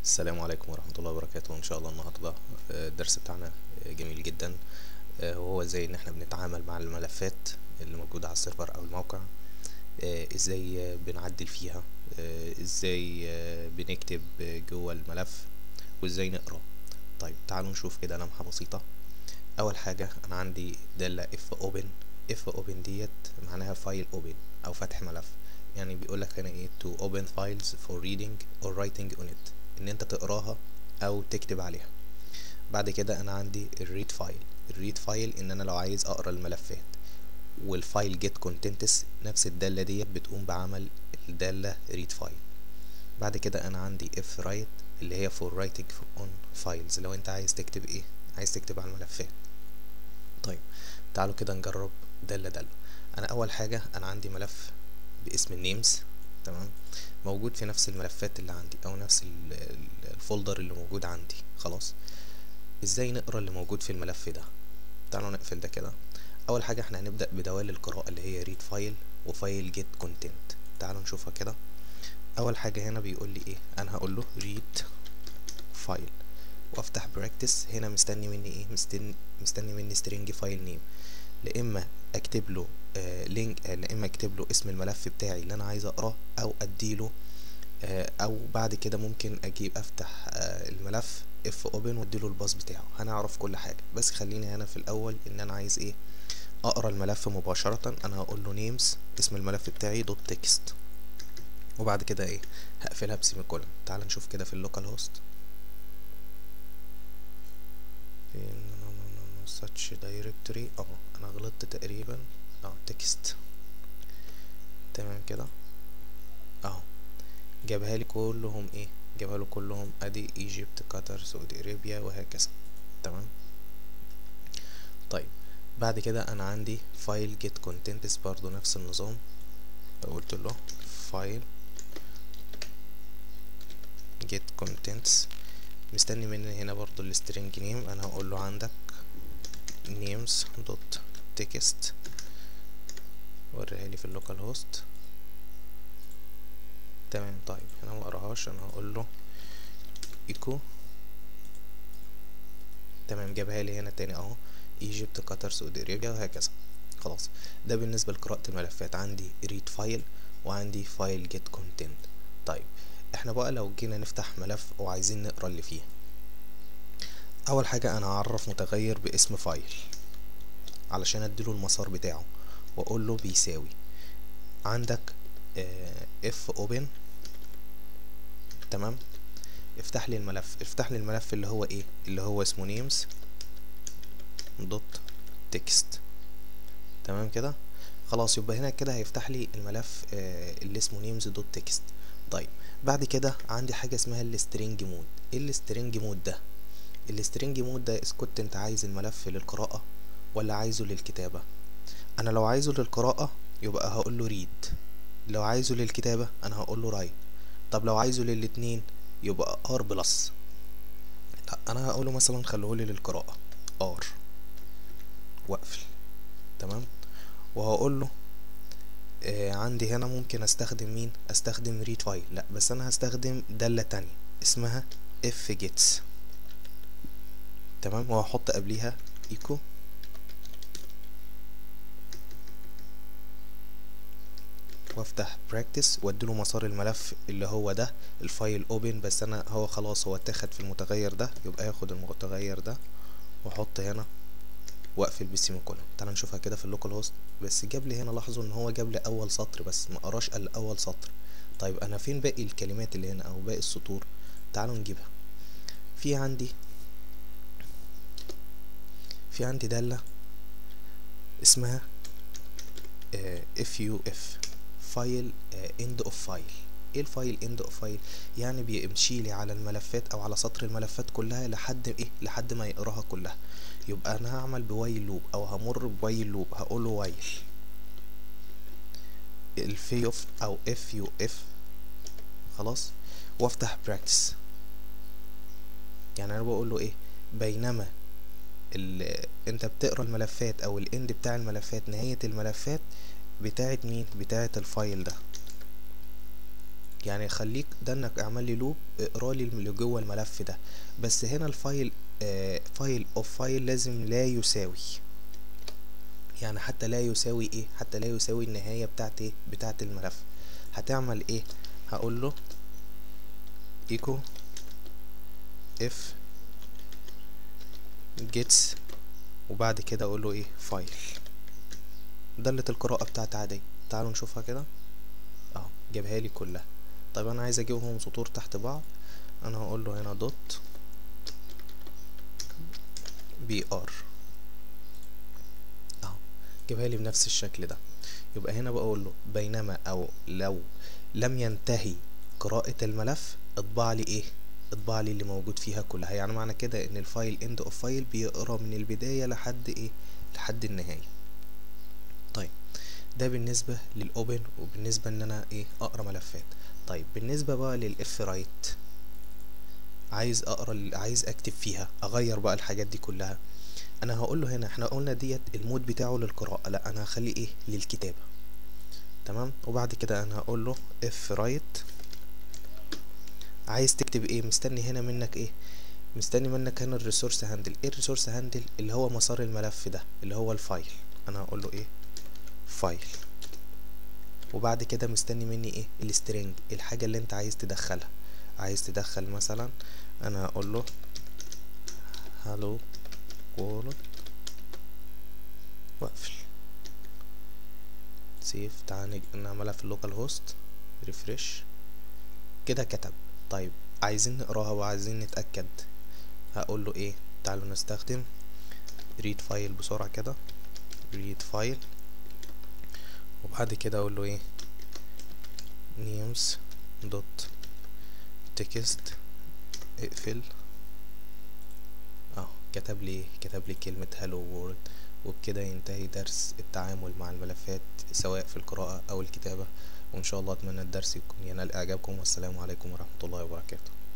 السلام عليكم ورحمة الله وبركاته إن شاء الله النهاردة آه، الدرس بتاعنا آه، جميل جدا آه، وهو ازاي ان احنا بنتعامل مع الملفات اللي موجودة على السيرفر او الموقع آه، ازاي آه، بنعدل فيها آه، ازاي آه، بنكتب آه، جوه الملف وازاي نقراه طيب تعالوا نشوف كده لمحة بسيطة اول حاجة انا عندي دالة اف اوبن اف اوبن ديت معناها فايل اوبن او فتح ملف يعني بيقولك هنا ايه to open files for reading or writing on it ان انت تقراها او تكتب عليها بعد كده انا عندي الريد فايل الريد فايل ان انا لو عايز اقرا الملفات والفايل جيت كونتنتس نفس الدالة ديت بتقوم بعمل الدالة ريد فايل بعد كده انا عندي اف رايت اللي هي for writing on files لو انت عايز تكتب ايه عايز تكتب على الملفات طيب تعالوا كده نجرب دالة دالة انا اول حاجة انا عندي ملف باسم النيمز تمام موجود في نفس الملفات اللي عندي او نفس ال- ال- الفولدر اللي موجود عندي خلاص ازاي نقرا اللي موجود في الملف ده تعالوا نقفل ده كده اول حاجه احنا هنبدا بدوال القراءه اللي هي ريد فايل وفايل جيت كونتنت تعالوا نشوفها كده اول حاجه هنا بيقول لي ايه انا هقول له ريد فايل وافتح براكتس هنا مستني مني ايه مستني مستني مني string فايل نيم لا اما اكتب له آه لينك آه لا اما اكتب له اسم الملف بتاعي اللي انا عايز اقراه او اديله آه او بعد كده ممكن اجيب افتح آه الملف اف اوبن واديله الباص بتاعه هنعرف كل حاجه بس خليني هنا في الاول ان انا عايز ايه اقرا الملف مباشره انا هقول له نيمز اسم الملف بتاعي دوت تكست وبعد كده ايه هقفلها بسيمي كولن تعال نشوف كده في اللوكال هوست such دايركتوري اه انا غلطت تقريبا اه تكست تمام كده اهو جابها لي كلهم ايه جابها له كلهم ادي ايجيبت قطر سعودي ارابيا وهكذا تمام طيب بعد كده انا عندي فايل جيت كونتنتس برضو نفس النظام قلت له فايل جيت كونتنتس مستني مني هنا برضو السترنج نيم انا هقول له عندك names دوت text وريها لي في اللوكال هوست تمام طيب انا ما اقراهاش انا هقول له ايكو تمام جابها لي هنا تاني اهو ايجيبت قطر سعودي ارابيا وهكذا خلاص ده بالنسبه لقراءه الملفات عندي ريد فايل وعندي فايل جيت كونتنت طيب احنا بقى لو جينا نفتح ملف وعايزين نقرا اللي فيه اول حاجه انا هعرف متغير باسم فايل علشان اديله المسار بتاعه واقول له بيساوي عندك اف اوبن تمام افتح لي الملف افتح لي الملف اللي هو ايه اللي هو اسمه نيمز دوت تكست تمام كده خلاص يبقى هنا كده هيفتح لي الملف آه اللي اسمه نيمز دوت تكست طيب بعد كده عندي حاجه اسمها السترينج مود ايه السترينج مود ده السترينج مود ده اذا كنت انت عايز الملف للقراءه ولا عايزه للكتابه انا لو عايزه للقراءه يبقى هقول له ريد لو عايزه للكتابه انا هقول له رايت طب لو عايزه للاتنين يبقى ار بلس لا انا هقول له مثلا خليهولي للقراءه ار واقفل تمام وهقول له آه عندي هنا ممكن استخدم مين استخدم ريد فايل لا بس انا هستخدم دالة تانية اسمها اف جيتس تمام وهحط قبليها ايكو وافتح براكتس واديله مسار الملف اللي هو ده الفايل اوبن بس انا هو خلاص هو اتاخد في المتغير ده يبقى ياخد المتغير ده واحط هنا واقفل بالسيمي كولون تعال نشوفها كده في اللوكال هوست بس جاب لي هنا لاحظوا ان هو جاب لي اول سطر بس ما قراش الا اول سطر طيب انا فين باقي الكلمات اللي هنا او باقي السطور تعالوا نجيبها في عندي في عندي دالة اسمها اف يو اف فايل اند اوف فايل ايه الفايل اند اوف فايل يعني بيمشي لي على الملفات او على سطر الملفات كلها لحد ايه لحد ما يقراها كلها يبقى انا هعمل بوايل لوب او همر بوايل لوب هقول له وايل الفي اوف او اف يو اف خلاص وافتح براكتس يعني انا بقول له ايه بينما ال... انت بتقرا الملفات او الاند بتاع الملفات نهاية الملفات بتاعت مين بتاعت الفايل ده يعني خليك ده انك اعمل لي لوب اقرا لي اللي جوه الملف ده بس هنا الفايل آه فايل اوف فايل لازم لا يساوي يعني حتى لا يساوي ايه حتى لا يساوي النهايه بتاعت ايه بتاعت الملف هتعمل ايه هقول له ايكو اف جيتس وبعد كده اقول له ايه فايل دالة القراءة بتاعتي عادية تعالوا نشوفها كده اهو جابها لي كلها طيب انا عايز اجيبهم سطور تحت بعض انا هقول له هنا دوت بي ار اهو جابها لي بنفس الشكل ده يبقى هنا بقول له بينما او لو لم ينتهي قراءة الملف اطبع لي ايه اطبع لي اللي موجود فيها كلها يعني معنى كده ان الفايل اند اوف فايل بيقرا من البداية لحد ايه لحد النهاية طيب ده بالنسبة للأوبن وبالنسبة إن أنا إيه أقرأ ملفات طيب بالنسبة بقى للإف رايت عايز أقرأ عايز أكتب فيها أغير بقى الحاجات دي كلها أنا هقول له هنا إحنا قلنا ديت المود بتاعه للقراءة لأ أنا هخليه إيه للكتابة تمام وبعد كده أنا هقول له إف رايت عايز تكتب إيه مستني هنا منك إيه مستني منك هنا الريسورس هاندل ايه الريسورس هاندل اللي هو مسار الملف ده اللي هو الفايل انا هقول له ايه فايل وبعد كده مستني مني ايه السترنج الحاجة اللي انت عايز تدخلها عايز تدخل مثلا انا هقول له هالو وورلد واقفل سيف تعال نعملها في اللوكال هوست ريفرش كده كتب طيب عايزين نقراها وعايزين نتأكد هقول له ايه تعالوا نستخدم read فايل بسرعة كده read فايل وبعد كده اقول له ايه names dot text اقفل اه كتب لي كتب لي كلمة hello world وبكده ينتهي درس التعامل مع الملفات سواء في القراءة او الكتابة وان شاء الله اتمنى الدرس يكون ينال اعجابكم والسلام عليكم ورحمة الله وبركاته